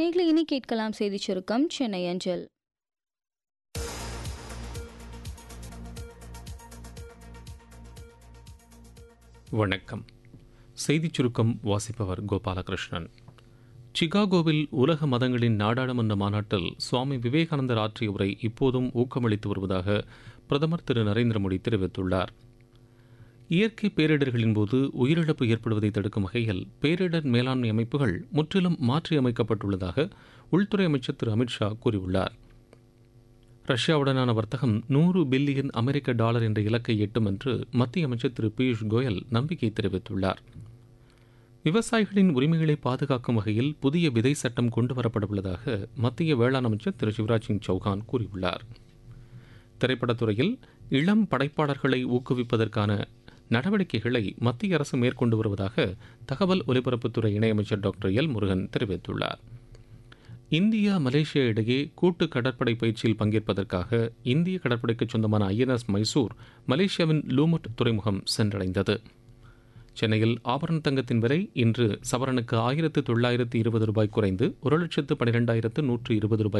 நேர்களை இனி கேட்கலாம் செய்திச் சுருக்கம் சென்னை அஞ்சல் வணக்கம் செய்திச் சுருக்கம் வாசிப்பவர் கோபாலகிருஷ்ணன் சிகாகோவில் உலக மதங்களின் நாடாளுமன்ற மாநாட்டில் சுவாமி விவேகானந்தர் ஆற்றிய உரை இப்போதும் ஊக்கமளித்து வருவதாக பிரதமர் திரு நரேந்திர மோடி தெரிவித்துள்ளார் இயற்கை பேரிடர்களின் போது உயிரிழப்பு ஏற்படுவதை தடுக்கும் வகையில் பேரிடர் மேலாண்மை அமைப்புகள் முற்றிலும் மாற்றியமைக்கப்பட்டுள்ளதாக உள்துறை அமைச்சர் திரு அமித்ஷா கூறியுள்ளார் ரஷ்யாவுடனான வர்த்தகம் நூறு பில்லியன் அமெரிக்க டாலர் என்ற இலக்கை எட்டும் என்று மத்திய அமைச்சர் திரு பியூஷ் கோயல் நம்பிக்கை தெரிவித்துள்ளார் விவசாயிகளின் உரிமைகளை பாதுகாக்கும் வகையில் புதிய விதை சட்டம் கொண்டுவரப்பட உள்ளதாக மத்திய வேளாண் அமைச்சர் திரு சிவராஜ் சிங் சௌகான் கூறியுள்ளார் திரைப்படத்துறையில் இளம் படைப்பாளர்களை ஊக்குவிப்பதற்கான நடவடிக்கைகளை மத்திய அரசு மேற்கொண்டு வருவதாக தகவல் ஒலிபரப்புத்துறை இணையமைச்சர் டாக்டர் எல் முருகன் தெரிவித்துள்ளார் இந்தியா மலேசியா இடையே கூட்டு கடற்படை பயிற்சியில் பங்கேற்பதற்காக இந்திய கடற்படைக்கு சொந்தமான ஐஎன்எஸ் மைசூர் மலேசியாவின் லூமுட் துறைமுகம் சென்றடைந்தது சென்னையில் ஆபரண தங்கத்தின் விலை இன்று சவரனுக்கு ஆயிரத்து தொள்ளாயிரத்து இருபது ரூபாய் குறைந்து ஒரு லட்சத்து பனிரெண்டாயிரத்து நூற்று இருபது ரூபாய்